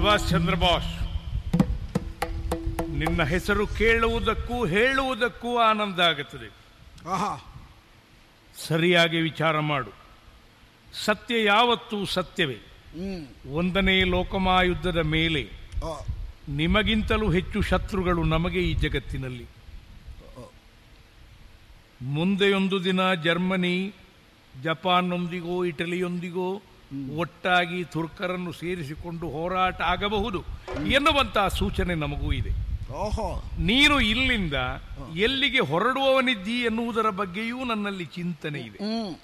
ಸುಭಾಷ್ ಚಂದ್ರ ಬೋಸ್ ನಿನ್ನ ಹೆಸರು ಕೇಳುವುದಕ್ಕೂ ಹೇಳುವುದಕ್ಕೂ ಆನಂದ ಆಗುತ್ತದೆ ಆಹಾ ಸರಿಯಾಗಿ ವಿಚಾರ ಮಾಡು ಸತ್ಯ ಯಾವತ್ತೂ ಸತ್ಯವೇ ಹ್ಮ್ ಒಂದನೇ ಲೋಕಮಾಯುದ್ಧದ ಮೇಲೆ ಆ, ನಿಮಗಿಂತಲೂ ಹೆಚ್ಚು ಶತ್ರುಗಳು ನಮಗೆ ಈ ಜಗತ್ತಿನಲ್ಲಿ ಮುಂದೆಯೊಂದು ದಿನ ಜರ್ಮನಿ ಜಪಾನ್ನೊಂದಿಗೋ ಇಟಲಿಯೊಂದಿಗೋ ಒಟ್ಟಾಗಿ ತುರ್ಕರನ್ನು ಸೇರಿಸಿಕೊಂಡು ಹೋರಾಟ ಆಗಬಹುದು ಎನ್ನುವಂತಹ ಸೂಚನೆ ನಮಗೂ ಇದೆ ಓಹೋ ನೀನು ಇಲ್ಲಿಂದ ಎಲ್ಲಿಗೆ ಹೊರಡುವವನಿದ್ದಿ ಎನ್ನುವುದರ ಬಗ್ಗೆಯೂ ನನ್ನಲ್ಲಿ ಚಿಂತನೆ ಇದೆ ಹ್ಮ್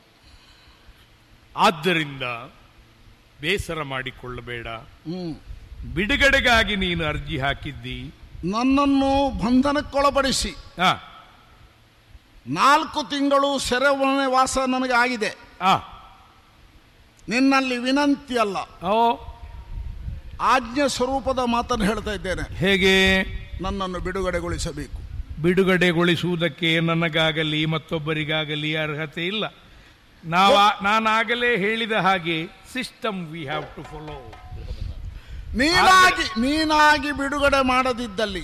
ಆದ್ದರಿಂದ ಬೇಸರ ಮಾಡಿಕೊಳ್ಳಬೇಡ ಹ್ಮ್ ಬಿಡುಗಡೆಗಾಗಿ ನೀನು ಅರ್ಜಿ ಹಾಕಿದ್ದಿ ನನ್ನನ್ನು ಬಂಧನಕ್ಕೊಳಪಡಿಸಿ ಆ ನಾಲ್ಕು ತಿಂಗಳು ಸೆರೆಮನೆ ವಾಸ ನನಗೆ ಆಗಿದೆ ಆ ನಿನ್ನಲ್ಲಿ ವಿನಂತಿ ಅಲ್ಲ ಓ ಆಜ್ಞೆ ಸ್ವರೂಪದ ಮಾತನ್ನು ಹೇಳ್ತಾ ಇದ್ದೇನೆ ಹೇಗೆ ನನ್ನನ್ನು ಬಿಡುಗಡೆಗೊಳಿಸಬೇಕು ಬಿಡುಗಡೆಗೊಳಿಸುವುದಕ್ಕೆ ನನಗಾಗಲಿ ಮತ್ತೊಬ್ಬರಿಗಾಗಲಿ ಅರ್ಹತೆ ಇಲ್ಲ ನಾವ ನಾನಾಗಲೇ ಹೇಳಿದ ಹಾಗೆ system we have to follow ನೀನಾಗಿ ನೀನಾಗಿ ಬಿಡುಗಡೆ ಮಾಡದಿದ್ದಲ್ಲಿ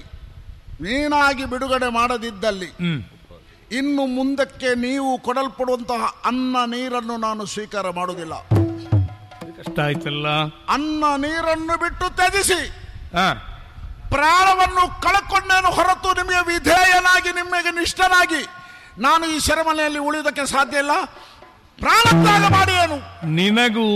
ನೀನಾಗಿ ಬಿಡುಗಡೆ ಮಾಡದಿದ್ದಲ್ಲಿ ಹ್ಮ್ ಇನ್ನು ಮುಂದಕ್ಕೆ ನೀವು ಕೊಡಲ್ಪಡುವಂತಹ ಅನ್ನ ನೀರನ್ನು ನಾನು ಸ್ವೀಕಾರ ಮಾಡುವುದಿಲ್ಲ ಕಷ್ಟ ಆಯ್ತಲ್ಲ ಅನ್ನ ನೀರನ್ನು ಬಿಟ್ಟು ತ್ಯಜಿಸಿ ಆ ಪ್ರಾಣವನ್ನು ಕಳಕೊಂಡೇನು ಹೊರತು ನಿಮಗೆ ವಿಧೇಯನಾಗಿ ನಿಮಗೆ ನಿಷ್ಠನಾಗಿ ನಾನು ಈ ಸೆರೆಮನೆಯಲ್ಲಿ ಉಳಿಯುವುದಕ್ಕೆ ಸಾಧ್ಯ ಇಲ್ಲ ಪ್ರಾಣತ್ಯಾಗ ಮಾಡಿ ಏನು ನಿನಗೂ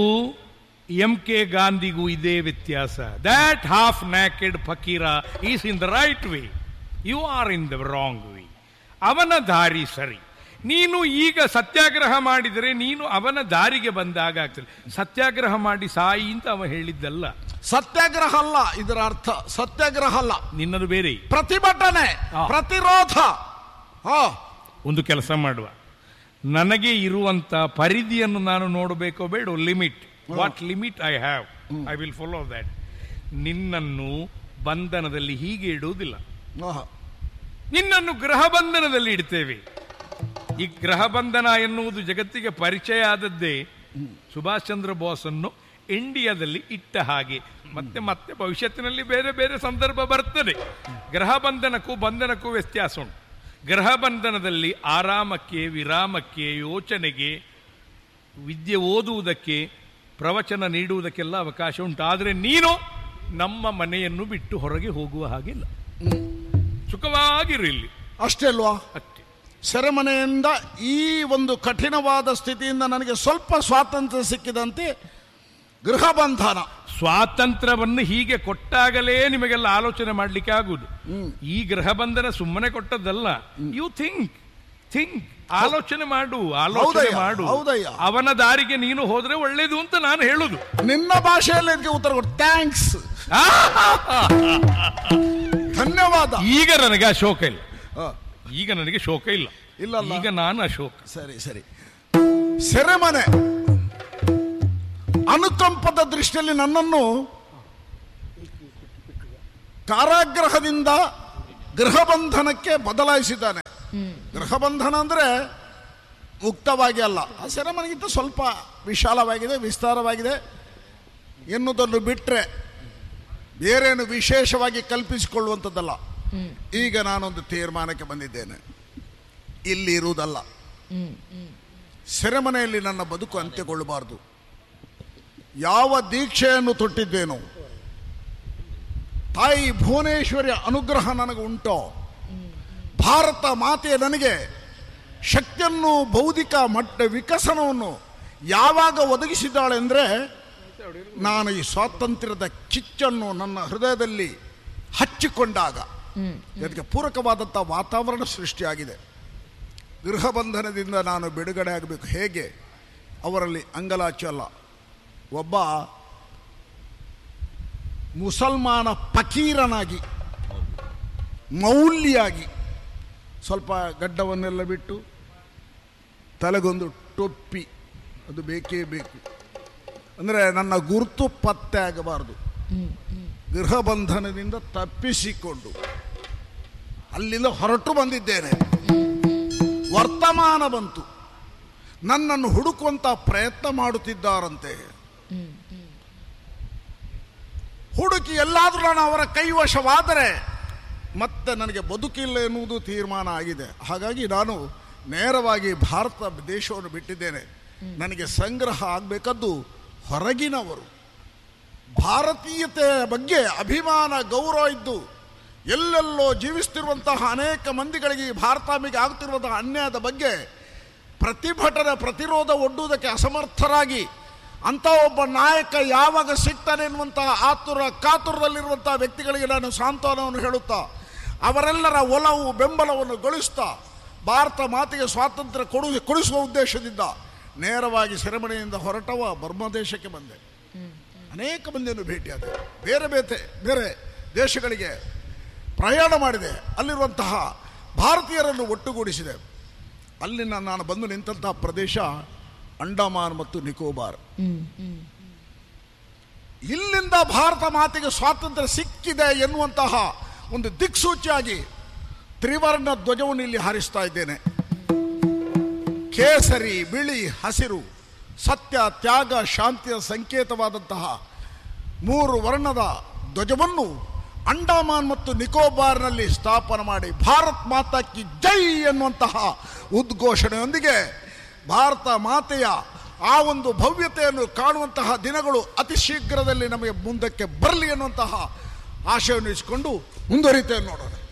ಎಂ ಕೆ ಗಾಂಧಿಗೂ ಇದೇ ವ್ಯತ್ಯಾಸ ದ್ಯಾಟ್ ಹಾಫ್ ನ್ಯಾಕೆಡ್ ಫಕೀರ is in the right way you are in the wrong way ಅವನ ದಾರಿ ಸರಿ ನೀನು ಈಗ ಸತ್ಯಾಗ್ರಹ ಮಾಡಿದರೆ ನೀನು ಅವನ ದಾರಿಗೆ ಬಂದಾಗ ಆಗ್ತದೆ ಸತ್ಯಾಗ್ರಹ ಮಾಡಿ ಸಾಯಿ ಅಂತ ಅವ ಹೇಳಿದ್ದಲ್ಲ ಸತ್ಯಾಗ್ರಹ ಅಲ್ಲ ಇದರ ಅರ್ಥ ಸತ್ಯಾಗ್ರಹ ಅಲ್ಲ ನಿನ್ನದು ಬೇರೆ ಪ್ರತಿಭಟನೆ ಆ. ಪ್ರತಿರೋಧ ಹಾ ಒಂದು ಕೆಲಸ ಮಾಡುವ ನನಗೆ ಇರುವಂತ ಪರಿಧಿಯನ್ನು ನಾನು ನೋಡಬೇಕೋ ಬೇಡ limit what limit I have I will follow that ನಿನ್ನನ್ನು ಬಂಧನದಲ್ಲಿ ಹೀಗೆ ಇಡುವುದಿಲ್ಲ ಆಹಾ. ನಿನ್ನನ್ನು ಗೃಹ ಬಂಧನದಲ್ಲಿ ಇಡ್ತೇವೆ ಈ ಗೃಹ ಬಂಧನ ಎನ್ನುವುದು ಜಗತ್ತಿಗೆ ಪರಿಚಯ ಆದದ್ದೇ ಸುಭಾಷ್ ಚಂದ್ರ ಬೋಸ್ ಅನ್ನು ಇಂಡಿಯಾದಲ್ಲಿ ಇಟ್ಟ ಹಾಗೆ ಮತ್ತೆ ಮತ್ತೆ ಭವಿಷ್ಯತ್ತಿನಲ್ಲಿ ಬೇರೆ ಬೇರೆ ಸಂದರ್ಭ ಬರ್ತದೆ ಗೃಹ ಬಂಧನಕ್ಕೂ ಬಂಧನಕ್ಕೂ ವ್ಯತ್ಯಾಸ ಉಂಟು ಗೃಹ ಬಂಧನದಲ್ಲಿ ಆರಾಮಕ್ಕೆ ವಿರಾಮಕ್ಕೆ ಯೋಚನೆಗೆ ವಿದ್ಯೆ ಓದುವುದಕ್ಕೆ ಪ್ರವಚನ ನೀಡುವುದಕ್ಕೆಲ್ಲ ಅವಕಾಶ ಉಂಟು ಆದರೆ ನೀನು ನಮ್ಮ ಮನೆಯನ್ನು ಬಿಟ್ಟು ಹೊರಗೆ ಹೋಗುವ ಹಾಗಿಲ್ಲ ಸುಖವಾಗಿರು ಇಲ್ಲಿ ಅಷ್ಟೇ ಅಲ್ವಾ ಅಷ್ಟೇ ಸೆರೆಮನೆಯಿಂದ ಈ ಒಂದು ಕಠಿಣವಾದ ಸ್ಥಿತಿಯಿಂದ ನನಗೆ ಸ್ವಲ್ಪ ಸ್ವಾತಂತ್ರ್ಯ ಸಿಕ್ಕಿದಂತೆ ಗೃಹ ಬಂಧನ ಸ್ವಾತಂತ್ರ್ಯವನ್ನು ಹೀಗೆ ಕೊಟ್ಟಾಗಲೇ ನಿಮಗೆಲ್ಲ ಆಲೋಚನೆ ಮಾಡಲಿಕ್ಕೆ ಆಗುವುದು ಈ ಗೃಹ ಬಂಧನ ಸುಮ್ಮನೆ ಕೊಟ್ಟದ್ದಲ್ಲ ಯು ಥಿಂಕ್ ಥಿಂಕ್ ಆಲೋಚನೆ ಮಾಡು ಆಲೋಚನೆ ಹೌದಯ್ಯ, ಮಾಡು ಹೌದಯ್ಯ. ಅವನ ದಾರಿಗೆ ನೀನು ಹೋದ್ರೆ ಒಳ್ಳೇದು ಅಂತ ನಾನು ಹೇಳುದು ನಿನ್ನ ಭಾಷೆಯಲ್ಲಿ ಇದಕ್ಕೆ ಉತ್ತರ ಕೊಡು ಥ್ಯಾಂಕ್ಸ್ ಧನ್ಯವಾದ ಈಗ ನನಗೆ ಅಶೋಕ ಇಲ್ಲ ಆ, ಈಗ ನನಗೆ ಶೋಕ ಇಲ್ಲ ಇಲ್ಲಲ್ಲ. ಈಗ ನಾನು ಅಶೋಕ ಸರಿ ಸರಿ ಸೆರೆಮನೆ ಅನುಕಂಪದ ದೃಷ್ಟಿಯಲ್ಲಿ ನನ್ನನ್ನು ಕಾರಾಗೃಹದಿಂದ ಗೃಹ ಬಂಧನಕ್ಕೆ ಬದಲಾಯಿಸಿದ್ದಾನೆ ಗೃಹ ಬಂಧನ ಅಂದ್ರೆ ಮುಕ್ತವಾಗಿ ಅಲ್ಲ ಆ ಸೆರೆಮನೆಗಿಂತ ಸ್ವಲ್ಪ ವಿಶಾಲವಾಗಿದೆ ವಿಸ್ತಾರವಾಗಿದೆ ಎನ್ನುವುದನ್ನು ಬಿಟ್ಟರೆ ಬೇರೇನು ವಿಶೇಷವಾಗಿ ಕಲ್ಪಿಸಿಕೊಳ್ಳುವಂಥದ್ದಲ್ಲ ಈಗ ನಾನೊಂದು ತೀರ್ಮಾನಕ್ಕೆ ಬಂದಿದ್ದೇನೆ ಇಲ್ಲಿ ಇರುವುದಲ್ಲ ಸೆರೆಮನೆಯಲ್ಲಿ ನನ್ನ ಬದುಕು ಅಂತ್ಯಗೊಳ್ಳಬಾರದು ಯಾವ ದೀಕ್ಷೆಯನ್ನು ತೊಟ್ಟಿದ್ದೇನೋ ತಾಯಿ ಭುವನೇಶ್ವರಿಯ ಅನುಗ್ರಹ ನನಗೆ ಉಂಟೋ ಭಾರತ ಮಾತೆಯ ನನಗೆ ಶಕ್ತಿಯನ್ನು ಬೌದ್ಧಿಕ ಮಟ್ಟ ವಿಕಸನವನ್ನು ಯಾವಾಗ ಒದಗಿಸಿದ್ದಾಳೆ ಅಂದರೆ ನಾನು ಈ ಸ್ವಾತಂತ್ರ್ಯದ ಕಿಚ್ಚನ್ನು ನನ್ನ ಹೃದಯದಲ್ಲಿ ಹಚ್ಚಿಕೊಂಡಾಗ ಅದಕ್ಕೆ ಪೂರಕವಾದಂಥ ವಾತಾವರಣ ಸೃಷ್ಟಿಯಾಗಿದೆ ಗೃಹ ಬಂಧನದಿಂದ ನಾನು ಬಿಡುಗಡೆ ಆಗಬೇಕು ಹೇಗೆ ಅವರಲ್ಲಿ ಅಂಗಲಾಚು ಅಲ್ಲ ಒಬ್ಬ ಮುಸಲ್ಮಾನ ಫಕೀರನಾಗಿ ಮೌಲ್ಯಾಗಿ ಸ್ವಲ್ಪ ಗಡ್ಡವನ್ನೆಲ್ಲ ಬಿಟ್ಟು ತಲೆಗೊಂದು ಟೊಪ್ಪಿ ಅದು ಬೇಕೇ ಬೇಕು ಅಂದರೆ ನನ್ನ ಗುರುತು ಪತ್ತೆ ಆಗಬಾರದು ಗೃಹ ಬಂಧನದಿಂದ ತಪ್ಪಿಸಿಕೊಂಡು ಅಲ್ಲಿಂದ ಹೊರಟು ಬಂದಿದ್ದೇನೆ ವರ್ತಮಾನ ಬಂತು ನನ್ನನ್ನು ಹುಡುಕುವಂತ ಪ್ರಯತ್ನ ಮಾಡುತ್ತಿದ್ದಾರಂತೆ ಹುಡುಕಿ ಎಲ್ಲಾದರೂ ನಾನು ಅವರ ಕೈವಶವಾದರೆ ಮತ್ತೆ ನನಗೆ ಬದುಕಿಲ್ಲ ಎನ್ನುವುದು ತೀರ್ಮಾನ ಆಗಿದೆ ಹಾಗಾಗಿ ನಾನು ನೇರವಾಗಿ ಭಾರತ ದೇಶವನ್ನು ಬಿಟ್ಟಿದ್ದೇನೆ ನನಗೆ ಸಂಗ್ರಹ ಆಗಬೇಕದ್ದು ಹೊರಗಿನವರು ಭಾರತೀಯತೆಯ ಬಗ್ಗೆ ಅಭಿಮಾನ ಗೌರವ ಇದ್ದು ಎಲ್ಲೆಲ್ಲೋ ಜೀವಿಸ್ತಿರುವಂತಹ ಅನೇಕ ಮಂದಿಗಳಿಗೆ ಈ ಭಾರತಾಂಬೆಗೆ ಆಗ್ತಿರುವಂತಹ ಅನ್ಯಾಯದ ಬಗ್ಗೆ ಪ್ರತಿಭಟನೆ ಪ್ರತಿರೋಧ ಒಡ್ಡುವುದಕ್ಕೆ ಅಸಮರ್ಥರಾಗಿ ಅಂಥ ಒಬ್ಬ ನಾಯಕ ಯಾವಾಗ ಸಿಗ್ತಾನೆ ಎನ್ನುವಂತಹ ಆತುರ ಕಾತುರದಲ್ಲಿರುವಂತಹ ವ್ಯಕ್ತಿಗಳಿಗೆ ನಾನು ಸಾಂತ್ವನವನ್ನು ಹೇಳುತ್ತಾ ಅವರೆಲ್ಲರ ಒಲವು ಬೆಂಬಲವನ್ನು ಗಳಿಸ್ತಾ ಭಾರತ ಮಾತಿಗೆ ಸ್ವಾತಂತ್ರ್ಯ ಕೊಡು ಕೊಡಿಸುವ ಉದ್ದೇಶದಿಂದ ನೇರವಾಗಿ ಸೆರೆಮನೆಯಿಂದ ಹೊರಟವ ಬರ್ಮಾ ದೇಶಕ್ಕೆ ಬಂದೆ ಅನೇಕ ಮಂದಿಯನ್ನು ಭೇಟಿಯಾದ ಬೇರೆ ಬೇರೆ ಬೇರೆ ದೇಶಗಳಿಗೆ ಪ್ರಯಾಣ ಮಾಡಿದೆ ಅಲ್ಲಿರುವಂತಹ ಭಾರತೀಯರನ್ನು ಒಟ್ಟುಗೂಡಿಸಿದೆ ಅಲ್ಲಿನ ನಾನು ಬಂದು ನಿಂತಹ ಪ್ರದೇಶ ಅಂಡಮಾನ್ ಮತ್ತು ನಿಕೋಬಾರ್ ಇಲ್ಲಿಂದ ಭಾರತ ಮಾತಿಗೆ ಸ್ವಾತಂತ್ರ್ಯ ಸಿಕ್ಕಿದೆ ಎನ್ನುವಂತಹ ಒಂದು ದಿಕ್ಸೂಚಿಯಾಗಿ ತ್ರಿವರ್ಣ ಧ್ವಜವನ್ನು ಇಲ್ಲಿ ಹಾರಿಸ್ತಾ ಇದ್ದೇನೆ ಕೇಸರಿ ಬಿಳಿ ಹಸಿರು ಸತ್ಯ ತ್ಯಾಗ ಶಾಂತಿಯ ಸಂಕೇತವಾದಂತಹ ಮೂರು ವರ್ಣದ ಧ್ವಜವನ್ನು ಅಂಡಮಾನ್ ಮತ್ತು ನಿಕೋಬಾರ್ನಲ್ಲಿ ಸ್ಥಾಪನೆ ಮಾಡಿ ಭಾರತ್ ಮಾತಾ ಕಿ ಜೈ ಎನ್ನುವಂತಹ ಉದ್ಘೋಷಣೆಯೊಂದಿಗೆ ಭಾರತ ಮಾತೆಯ ಆ ಒಂದು ಭವ್ಯತೆಯನ್ನು ಕಾಣುವಂತಹ ದಿನಗಳು ಅತಿ ಶೀಘ್ರದಲ್ಲಿ ನಮಗೆ ಮುಂದಕ್ಕೆ ಬರಲಿ ಎನ್ನುವಂತಹ ಆಶಯವನ್ನು ಇಸಿಕೊಂಡು ಮುಂದುವರಿತೇವೆ ನೋಡೋಣ